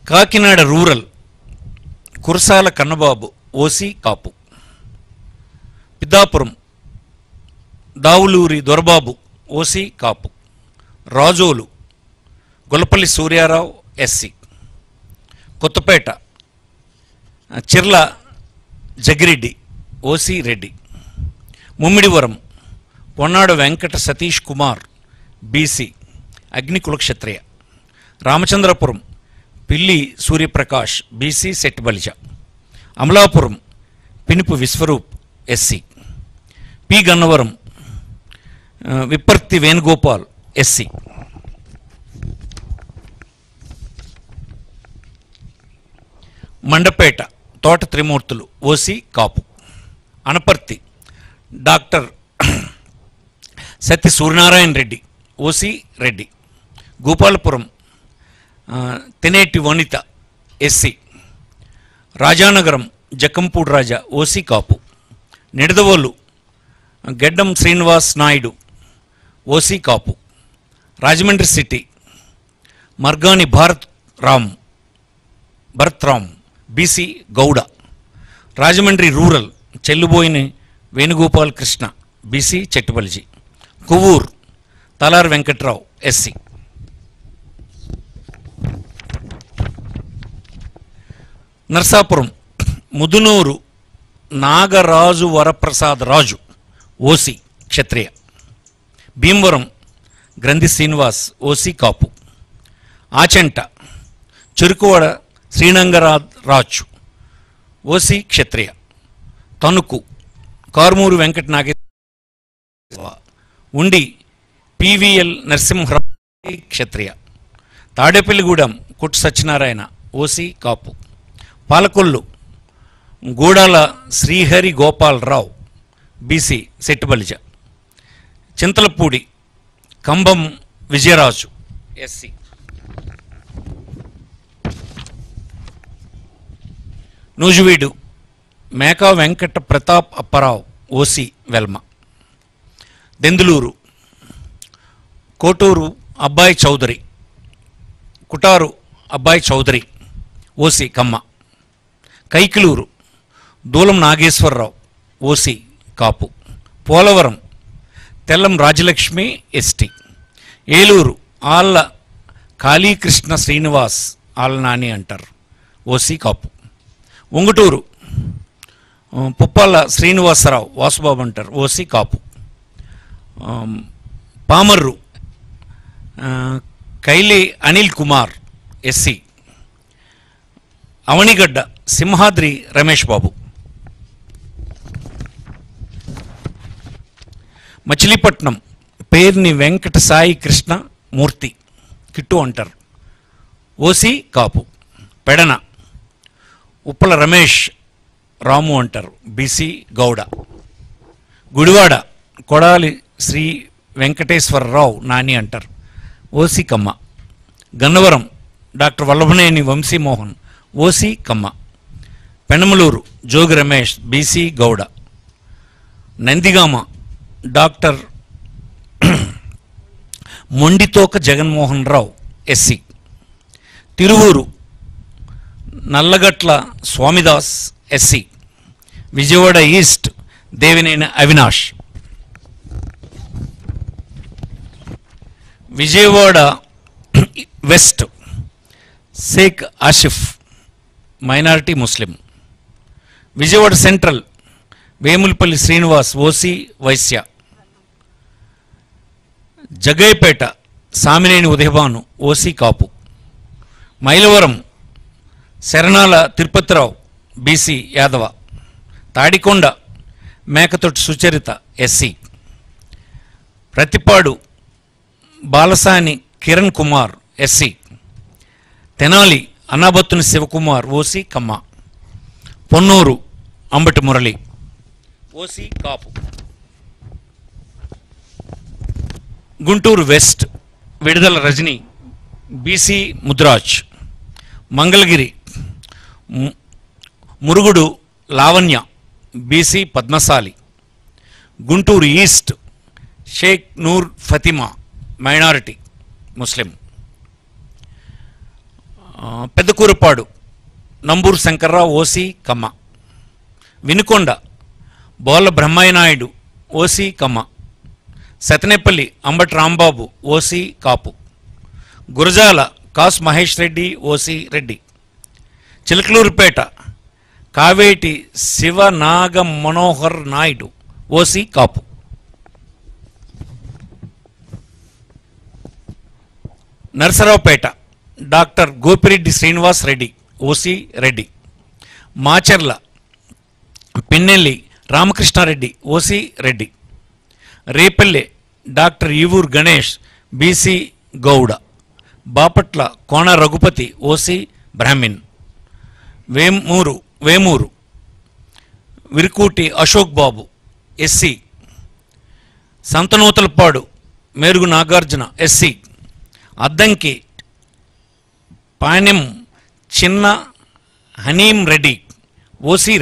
Kakinada rural Kurasala Kannababu OC Kapu Pithapuram Davuluri Dorababu OC Kapu Razole Gollapalli Suryarao SC Kothapeta Chirla Jaggireddy OC Reddy Mummidivaram Ponnada Venkata Satish Kumar BC Agnikula Kshatriya Ramachandrapuram Pilli Suryaprakash BC Setti Balija Amalapuram Pinipe Viswarup SC P Gannavaram ఆ, Vipparthi Venugopal SC Mandapeta Thota Trimurthulu OC Kapu Anaparthi doctor Satya Suryanarayana Reddy OC Reddy Gopalapuram ఆ, Taneti Vanitha SC Rajanagaram Jakkampudi Raja OC Kapu Nidadavolu Geddam Srinivas Naidu OC Kapu Rajahmundry city Margani Bharat Ram Bharat Ram BC Gouda Rajahmundry rural Chelluboina Venugopal Krishna BC Settibalija Kovvur Talari Venkatrao SC Narsapuram Mudunuri Nagaraju Varaprasad Raju OC Kshatriya Bhimavaram Grandhi Srinivas OC Kapu Achanta Cherukuvada Srinangara Raju OC Kshatriya Tanuku Karumuri Venkata Nageswara Undi PVL Narasimharao Kshatriya Tadepalligudem Kottu Satyanarayana OC Kapu Palakollu Gudala Srihari Gopalarao BC Settibalija Chintalapudi Kambham Vijayaraju SC Nuzvid Meka Venkata Pratap Apparao OC Velma Denduluru Kotaru Abbayya Chowdary Kotaru Abbayya Chowdary OC Kamma Kaikaluru Dulam Nageswararao OC Kapu Polavaram Tellam Rajyalakshmi ST Eluru Alla Kalikrishna Srinivas ఆళ్ళ నాని అంటారు OC కాపు ఉంగుటూరు ఆ, పుప్పాల శ్రీనివాసరావు వాసుబాబు అంటారు OC కాపు ఆమ్, పామర్రు ఆ, Kaile Anil Kumar SC Avanigadda Simhadri Ramesh Babu Machilipatnam Perni Venkata Sai Krishna Murthy Kittu అంటారు OC Kapu Pedana Uppala Ramesh Ramu అంటారు బీసీ గౌడ గుడివాడ కొడాలి శ్రీ వెంకటేశ్వరరావు నాని అంటారు OC Kamma Gannavaram doctor Vallabhaneni Vamsimohan OC Kamma Penamaluru Jogi Ramesh BC Gouda Nandigama doctor Monditoka Jaganmohan Rao SC Tiruvuru Nallagatla Swamidas SC Vijayawada east Devineni Avinash Vijayawada west Shaik Asif minority Muslim Vijayawada central Vemulapalli Srinivas OC Vysya Jaggayyapeta Samineni Udayabhanu OC Kapu Mylavaram Saranala Tirupathirao BC Yadava Tadikonda Mekathoti Sucharitha SC Prathipadu Balasani Kiran Kumar SC Tenali Annabathuni Sivakumar OC Kamma Ponnuru Ambati Murali OC Kapu Guntur west Vidadala Rajini BC Mudiraj Mangalagiri ము- Murugudu Lavanya BC Padmasali Guntur east Shaik Noor Fathima minority Muslim ఆ, Pedakurapadu Namburu Sankararao OC Kamma Vinukonda Bolla Brahmaiah Naidu OC Kamma Sattenapalli Ambati Rambabu OC Kapu Gurazala cos Mahesh Reddy OC Reddy Chilakaluripet Kaveti Sivanaga Manohar Naidu OC Kapu Narasaraopet doctor Gopireddy Srinivas Reddy OC Reddy Macherla Pinnelli Ramakrishnareddy OC Reddy Repalle doctor Eevuru Ganesh BC Gouda Bapatla Kona Raghupathi OC brahmin Vemuru Vemuru Varikuti Ashok Babu SC Santhanuthalapadu Merugu Nagarjuna SC Addanki Panem Chinna Hanimi Reddy OC